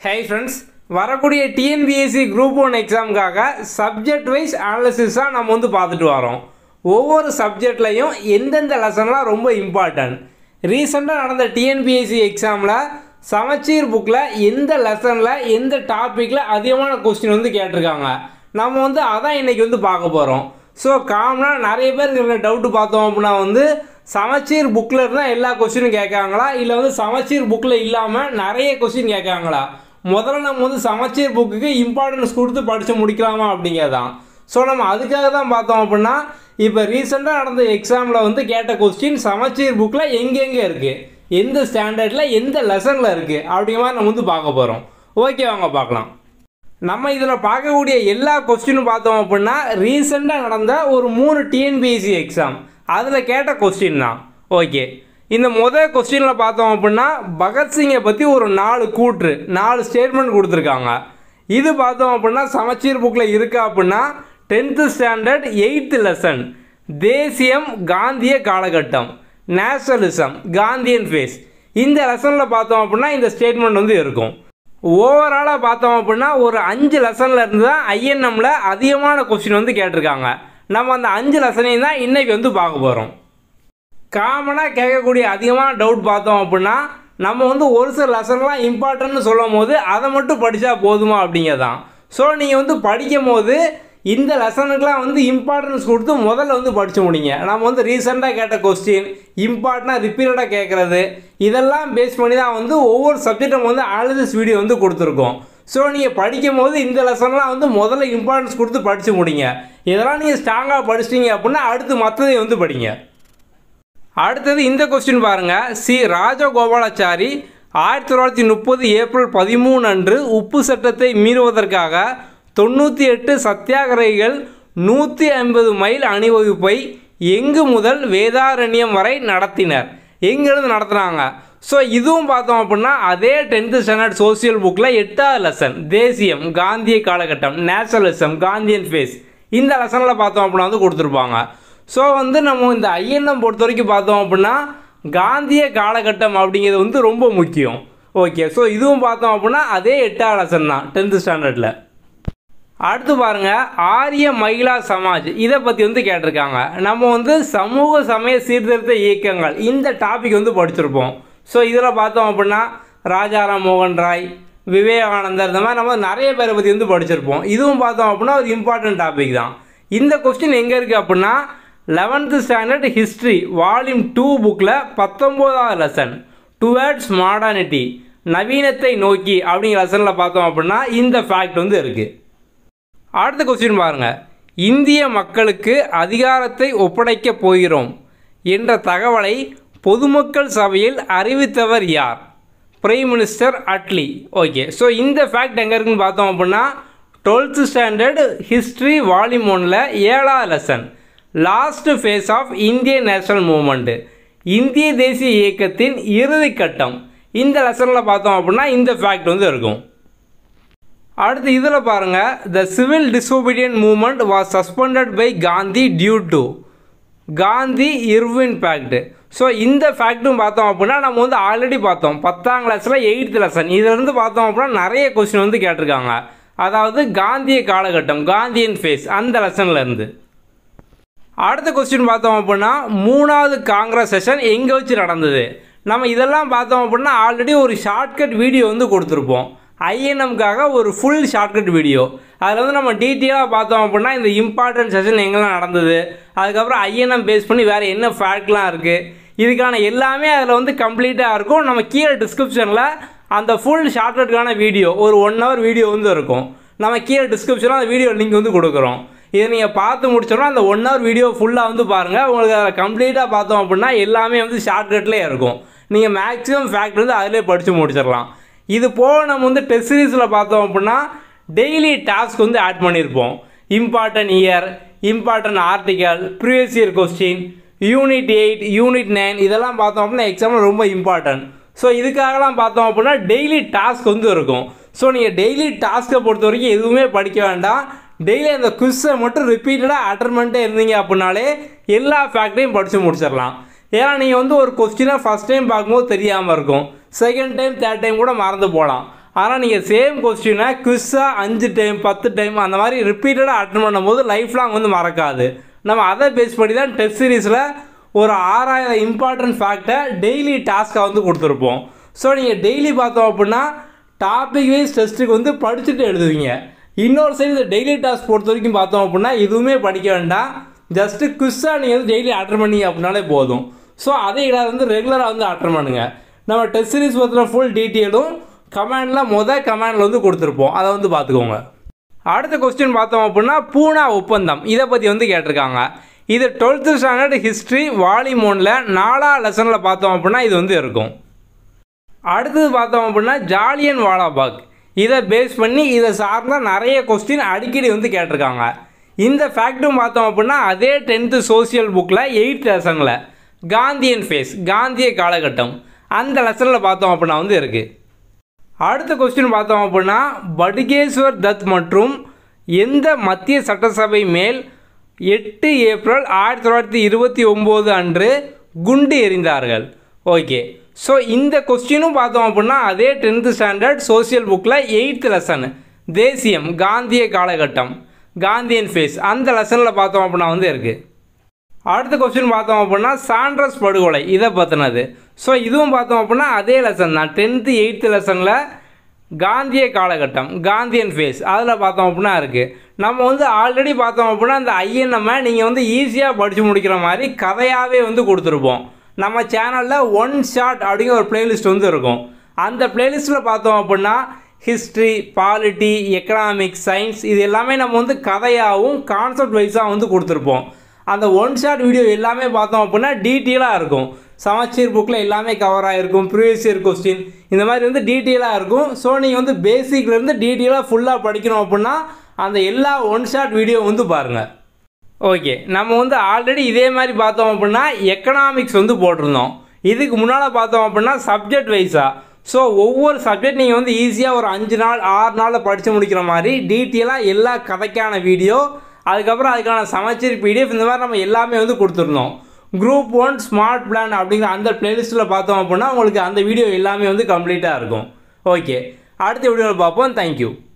high friends வரக்கூடிய TNPSC group one எக்ஸாமுக்காக subject wise அனாலிசிஸாக நம்ம வந்து பார்த்துட்டு வரோம் ஒவ்வொரு சப்ஜெக்ட்லையும் எந்தெந்த லெசன்லாம் ரொம்ப இம்பார்ட்டன்ட் ரீசெண்டாக நடந்த டிஎன்பிஎஸ்சி எக்ஸாமில் சமச்சீர் புக்கில் எந்த லெசனில் எந்த டாப்பிக்கில் அதிகமான கொஸ்டின் வந்து கேட்டிருக்காங்க நம்ம வந்து அதான் இன்றைக்கி வந்து பார்க்க போகிறோம் ஸோ காமனாக நிறைய பேருக்கு இருக்கிற டவுட்டு பார்த்தோம் அப்படின்னா வந்து சமச்சீர் புக்கில் இருந்தால் எல்லா கொஸ்டினும் கேட்காங்களா இல்லை வந்து சமச்சீர் புக்கில் இல்லாமல் நிறைய கொஸ்டின் கேட்காங்களா முதல்ல நம்ம வந்து சமச்சீர் புக்குக்கு இம்பார்ட்டன்ஸ் கொடுத்து படித்து முடிக்கலாமா அப்படிங்கிறதான் ஸோ நம்ம அதுக்காக தான் பார்த்தோம் அப்படின்னா இப்போ ரீசெண்டாக நடந்த எக்ஸாமில் வந்து கேட்ட கொஸ்டின் சமச்சீர் புக்கில் எங்கெங்கே இருக்குது எந்த ஸ்டாண்டர்டில் எந்த லெசனில் இருக்குது அப்படிங்கிற மாதிரி நம்ம வந்து பார்க்க போகிறோம் ஓகே வாங்க பார்க்கலாம் நம்ம இதில் பார்க்கக்கூடிய எல்லா கொஸ்டினும் பார்த்தோம் அப்படின்னா ரீசெண்டாக நடந்த ஒரு மூணு டிஎன்பிஎஸ்சி எக்ஸாம் அதில் கேட்ட கொஸ்டின் தான் ஓகே இந்த முதல் கொஸ்டினில் பார்த்தோம் அப்படின்னா பகத்சிங்கை பற்றி ஒரு நாலு கூற்று நாலு ஸ்டேட்மெண்ட் கொடுத்துருக்காங்க இது பார்த்தோம் அப்படின்னா சமச்சீர் புக்கில் இருக்கா அப்படின்னா டென்த்து ஸ்டாண்டர்ட் எயித்து லெசன் தேசியம் காந்திய காலகட்டம் நேஷனலிசம் காந்தியன் ஃபேஸ் இந்த லெசனில் பார்த்தோம் அப்படின்னா இந்த ஸ்டேட்மெண்ட் வந்து இருக்கும் ஓவராலாக பார்த்தோம் அப்படின்னா ஒரு அஞ்சு லெசனில் இருந்து தான் ஐஎன்எம்மில் அதிகமான கொஸ்டின் வந்து கேட்டிருக்காங்க நம்ம அந்த அஞ்சு லெசனையும் தான் இன்றைக்கி வந்து பார்க்க போகிறோம் காமனாக கேட்கக்கூடிய அதிகமான டவுட் பார்த்தோம் அப்படின்னா நம்ம வந்து ஒரு சில லெசன்லாம் இம்பார்ட்டன்ட்னு சொல்லும் போது அதை மட்டும் படித்தா போதுமா அப்படிங்கிறதான் ஸோ நீங்கள் வந்து படிக்கும் போது இந்த லெசனுக்குலாம் வந்து இம்பார்ட்டன்ஸ் கொடுத்து முதல்ல வந்து படித்து முடிங்க நம்ம வந்து ரீசெண்டாக கேட்ட கொஸ்டின் இம்பார்ட்டனாக ரிப்பீட்டடாக கேட்குறது இதெல்லாம் பேஸ் பண்ணி தான் வந்து ஒவ்வொரு சப்ஜெக்டும் வந்து அனாலிசிஸ் வீடியோ வந்து கொடுத்துருக்கோம் ஸோ நீங்கள் படிக்கும் போது இந்த லெசன்லாம் வந்து முதல்ல இம்பார்ட்டன்ஸ் கொடுத்து படித்து முடிங்க இதெல்லாம் நீங்கள் ஸ்ட்ராங்காக படிச்சிட்டிங்க அப்படின்னா அடுத்து மற்றதை வந்து படிங்க அடுத்தது இந்த கொஸ்டின் பாருங்கள் சி ராஜகோபாலாச்சாரி ஆயிரத்தி தொள்ளாயிரத்தி முப்பது ஏப்ரல் பதிமூணு அன்று உப்பு சட்டத்தை மீறுவதற்காக தொண்ணூற்றி எட்டு சத்தியாகிரகிகள் நூற்றி ஐம்பது மைல் அணிவகுப்பை எங்கு முதல் வேதாரண்யம் வரை நடத்தினர் எங்கேருந்து நடத்துனாங்க ஸோ இதுவும் பார்த்தோம் அப்படின்னா அதே டென்த்து ஸ்டாண்டர்ட் சோசியல் புக்கில் எட்டாவது லெசன் தேசியம் காந்திய காலகட்டம் நேஷனலிசம் காந்தியன் ஃபேஸ் இந்த லெசனில் பார்த்தோம் அப்படின்னா வந்து கொடுத்துருப்பாங்க ஸோ வந்து நம்ம இந்த ஐஎன்எம் பொறுத்த வரைக்கும் பார்த்தோம் அப்படின்னா காந்திய காலகட்டம் அப்படிங்கிறது வந்து ரொம்ப முக்கியம் ஓகே ஸோ இதுவும் பார்த்தோம் அப்படின்னா அதே எட்டாவது லெசன் தான் டென்த்து ஸ்டாண்டர்டில் அடுத்து பாருங்க ஆரிய மகிழா சமாஜ் இதை பற்றி வந்து கேட்டிருக்காங்க நம்ம வந்து சமூக சமய சீர்திருத்த இயக்கங்கள் இந்த டாபிக் வந்து படிச்சிருப்போம் ஸோ இதில் பார்த்தோம் அப்படின்னா ராஜாராம் மோகன் ராய் விவேகானந்தர் இந்த மாதிரி நம்ம நிறைய பேரை பற்றி வந்து படிச்சிருப்போம் இதுவும் பார்த்தோம் அப்படின்னா ஒரு இம்பார்ட்டன்ட் டாபிக் தான் இந்த கொஸ்டின் எங்கே இருக்குது அப்படின்னா eleventh standard history volume two புக்கில் பத்தொம்போதாவது லெசன் டுவேர்ட்ஸ் மாடர்னிட்டி நவீனத்தை நோக்கி அப்படிங்கிற லெசனில் பார்த்தோம் அப்படின்னா இந்த ஃபேக்ட் வந்து இருக்குது அடுத்த கொஸ்டின் பாருங்க இந்திய மக்களுக்கு அதிகாரத்தை ஒப்படைக்கப் போகிறோம் என்ற தகவலை பொதுமக்கள் சபையில் அறிவித்தவர் யார் prime minister Attlee okay so இந்த ஃபேக்ட் எங்கே இருக்குன்னு பார்த்தோம் அப்படின்னா டுவெல்த்து ஸ்டாண்டர்ட் ஹிஸ்ட்ரி வால்யூம் ஒனில் ஏழாவது லெசன் லாஸ்ட் ஃபேஸ் ஆஃப் இந்திய நேஷனல் மூமெண்ட்டு இந்திய தேசிய இயக்கத்தின் இறுதி கட்டம் இந்த லெசனில் பார்த்தோம் அப்படின்னா இந்த ஃபேக்ட் வந்து இருக்கும் அடுத்து இதில் பாருங்கள் the civil disobedience movement was suspended by Gandhi due to Gandhi Irwin fact so இந்த ஃபேக்ட்டும் பார்த்தோம் அப்படின்னா நம்ம வந்து ஆல்ரெடி பார்த்தோம் பத்தாம் கிளாஸில் எயித்து லெசன் இதிலிருந்து பார்த்தோம் அப்படின்னா நிறைய கொஸ்டின் வந்து கேட்டிருக்காங்க அதாவது காந்திய காலகட்டம் காந்தியன் ஃபேஸ் அந்த லெசன்லேருந்து அடுத்த கொஸ்டின் பார்த்தோம் அப்படின்னா மூணாவது காங்கிரஸ் செஷன் எங்கே வச்சு நடந்தது நம்ம இதெல்லாம் பார்த்தோம் அப்படின்னா ஆல்ரெடி ஒரு ஷார்ட்கட் வீடியோ வந்து கொடுத்துருப்போம் ஐஎன்எம்காக ஒரு ஃபுல் ஷார்ட்கட் வீடியோ அதில் வந்து நம்ம டீட்டெயிலாக பார்த்தோம் அப்படின்னா இந்த இம்பார்ட்டன்ட் செஷன் எங்கெல்லாம் நடந்தது அதுக்கப்புறம் ஐஎன்எம் பேஸ் பண்ணி வேறு என்ன ஃபேக்ட்லாம் இருக்குது இதுக்கான எல்லாமே அதில் வந்து கம்ப்ளீட்டாக இருக்கும் நம்ம கீழே டிஸ்கிரிப்ஷனில் அந்த ஃபுல் ஷார்ட்கட்டுக்கான வீடியோ ஒரு ஒன் ஹவர் வீடியோ வந்து இருக்கும் நம்ம கீழே டிஸ்கிரிப்ஷனில் அந்த வீடியோ லிங்க் வந்து கொடுக்குறோம் இதை நீங்கள் பார்த்து முடிச்சோன்னா அந்த ஒன் ஹவர் வீடியோ ஃபுல்லாக வந்து பாருங்கள் உங்களுக்கு அதை கம்ப்ளீட்டாக பார்த்தோம் அப்படின்னா எல்லாமே வந்து ஷார்ட்கட்லேயே இருக்கும் நீங்கள் மேக்ஸிமம் ஃபேக்ட் வந்து அதிலே படித்து முடிச்சிடலாம் இது போக நம்ம வந்து டெஸ்ட் சீரீஸில் பார்த்தோம் அப்படின்னா டெய்லி டாஸ்க் வந்து ஆட் பண்ணியிருப்போம் important year important article previous year question unit eight unit nine இதெல்லாம் பார்த்தோம் அப்படின்னா எக்ஸாமில் ரொம்ப இம்பார்ட்டன்ட் ஸோ இதுக்காகலாம் பார்த்தோம் அப்படின்னா டெய்லி டாஸ்க் வந்து இருக்கும் ஸோ நீங்கள் டெய்லி டாஸ்க்கை பொறுத்த வரைக்கும் எதுவுமே படிக்க வேண்டாம் டெய்லி அந்த குவிஸை மட்டும் ரிப்பீட்டடாக அட்டன் பண்ணிட்டே இருந்தீங்க அப்படின்னாலே எல்லா ஃபேக்ட்டையும் படித்து முடிச்சிடலாம் ஏன்னா நீங்கள் வந்து ஒரு கொஸ்டினை ஃபஸ்ட் டைம் பார்க்கும்போது தெரியாமல் இருக்கும் செகண்ட் டைம் தேர்ட் டைம் கூட மறந்து போகலாம் ஆனால் நீங்கள் சேம் கொஸ்டினை குவிஸாக அஞ்சு டைம் பத்து டைம் அந்த மாதிரி ரிப்பீட்டடாக அட்டன் பண்ணும்போது லைஃப் லாங் வந்து மறக்காது நம்ம அதை பேஸ் பண்ணி தான் டெஸ்ட் சீரீஸில் ஒரு ஆறாயிரம் இம்பார்ட்டன்ட் ஃபேக்டை டெய்லி டாஸ்க்காக வந்து கொடுத்துருப்போம் ஸோ நீங்கள் டெய்லி பார்த்தோம் அப்படின்னா டாபிக் வைஸ் டெஸ்ட்டுக்கு வந்து படிச்சுட்டு எழுதுவீங்க இன்னொரு சைடு இந்த டெய்லி டாஸ்க் பொறுத்த வரைக்கும் பார்த்தோம் அப்படின்னா எதுவுமே படிக்க வேண்டாம் ஜஸ்ட்டு குவிஸாக நீங்கள் வந்து டெய்லி அட்டன் பண்ணீங்க அப்படின்னாலே போதும் ஸோ அதை இல்லாத வந்து ரெகுலராக வந்து அட்டன் பண்ணுங்கள் நம்ம டெஸ்ட் சீரிஸ் பற்றின ஃபுல் டீட்டெயிலும் கமெண்டில் மொதல் கமெண்டில் வந்து கொடுத்துருப்போம் அதை வந்து பார்த்துக்கோங்க அடுத்த கொஸ்டின் பார்த்தோம் அப்படின்னா பூனா ஒப்பந்தம் இதை பற்றி வந்து கேட்டிருக்காங்க இது டுவெல்த்து ஸ்டாண்டர்ட் ஹிஸ்ட்ரி வால்யூம் ஒனில் நாலா லெசனில் பார்த்தோம் அப்படின்னா இது வந்து இருக்கும் அடுத்தது பார்த்தோம் அப்படின்னா ஜாலியன் வாலாபாக் இதை பேஸ் பண்ணி இதை சார்ந்த நிறைய கொஸ்டின் அடிக்கடி வந்து கேட்டிருக்காங்க இந்த ஃபேக்ட்டும் பார்த்தோம் அப்படின்னா அதே டென்த்து சோசியல் புக்கில் எயித் லெசனில் காந்தியன் ஃபேஸ் காந்திய காலகட்டம் அந்த லெசனில் பார்த்தோம் அப்படின்னா வந்து இருக்குது அடுத்த கொஸ்டின் பார்த்தோம் அப்படின்னா படுகேஸ்வர் தத் மற்றும் எந்த மத்திய சட்டசபை மேல் எட்டு ஏப்ரல் ஆயிரத்தி தொள்ளாயிரத்தி இருபத்தி ஒம்பது அன்று குண்டு எறிந்தார்கள் ஓகே ஸோ இந்த கொஸ்டினும் பார்த்தோம் அப்படின்னா அதே டென்த்து ஸ்டாண்டர்ட் சோசியல் புக்கில் எயித்து லெசன் தேசியம் காந்திய காலகட்டம் காந்தியன் ஃபேஸ் அந்த லெசனில் பார்த்தோம் அப்படின்னா வந்து இருக்குது அடுத்த கொஸ்டின் பார்த்தோம் அப்படின்னா சாண்ட்ரஸ் படுகொலை இதை பற்றினது ஸோ இதுவும் பார்த்தோம் அப்படின்னா அதே லெசன் தான் டென்த்து எயித்து லெசனில் காந்திய காலகட்டம் காந்தியன் ஃபேஸ் அதில் பார்த்தோம் அப்படின்னா இருக்குது நம்ம வந்து ஆல்ரெடி பார்த்தோம் அப்படின்னா அந்த ஐஎன்எம்மை நீங்கள் வந்து ஈஸியாக படித்து முடிக்கிற மாதிரி கதையாகவே வந்து கொடுத்துருப்போம் நம்ம சேனலில் ஒன் ஷாட் அப்படிங்கிற ஒரு பிளேலிஸ்ட் வந்து இருக்கும் அந்த பிளேலிஸ்ட்டில் பார்த்தோம் அப்படின்னா ஹிஸ்ட்ரி பாலிட்டி எக்கனாமிக்ஸ் சயின்ஸ் இது எல்லாமே நம்ம வந்து கதையாகவும் கான்செப்ட் வைஸாக வந்து கொடுத்துருப்போம் அந்த ஒன் ஷாட் வீடியோ எல்லாமே பார்த்தோம் அப்படின்னா டீட்டெயிலாக இருக்கும் சமச்சீர் புக்கில் எல்லாமே கவர் ஆகிருக்கும் ப்ரீவியஸ் இயர் கொஸ்டின் இந்த மாதிரி வந்து டீட்டெயிலாக இருக்கும் ஸோ நீங்கள் வந்து பேசிக்லேருந்து டீட்டெயிலாக ஃபுல்லாக படிக்கணும் அப்படின்னா அந்த எல்லா ஒன் ஷாட் வீடியோ வந்து பாருங்கள் ஓகே நம்ம வந்து ஆல்ரெடி இதே மாதிரி பார்த்தோம் அப்படின்னா எக்கனாமிக்ஸ் வந்து போட்டிருந்தோம் இதுக்கு முன்னால் பார்த்தோம் அப்படின்னா சப்ஜெக்ட் வைஸாக ஸோ ஒவ்வொரு சப்ஜெக்ட் நீங்கள் வந்து ஈஸியாக ஒரு அஞ்சு நாள் ஆறு நாளில் படித்து முடிக்கிற மாதிரி டீட்டெயிலாக எல்லா கதைக்கான வீடியோ அதுக்கப்புறம் அதுக்கான சமச்சீர் பிடிஎஃப் இந்த மாதிரி நம்ம எல்லாமே வந்து கொடுத்துருந்தோம் குரூப் ஒன் ஸ்மார்ட் பிளான் அப்படிங்கிற அந்த பிளேலிஸ்ட்டில் பார்த்தோம் அப்படின்னா உங்களுக்கு அந்த வீடியோ எல்லாமே வந்து கம்ப்ளீட்டாக இருக்கும் ஓகே அடுத்த வீடியோவில் பார்ப்போம் தேங்க்யூ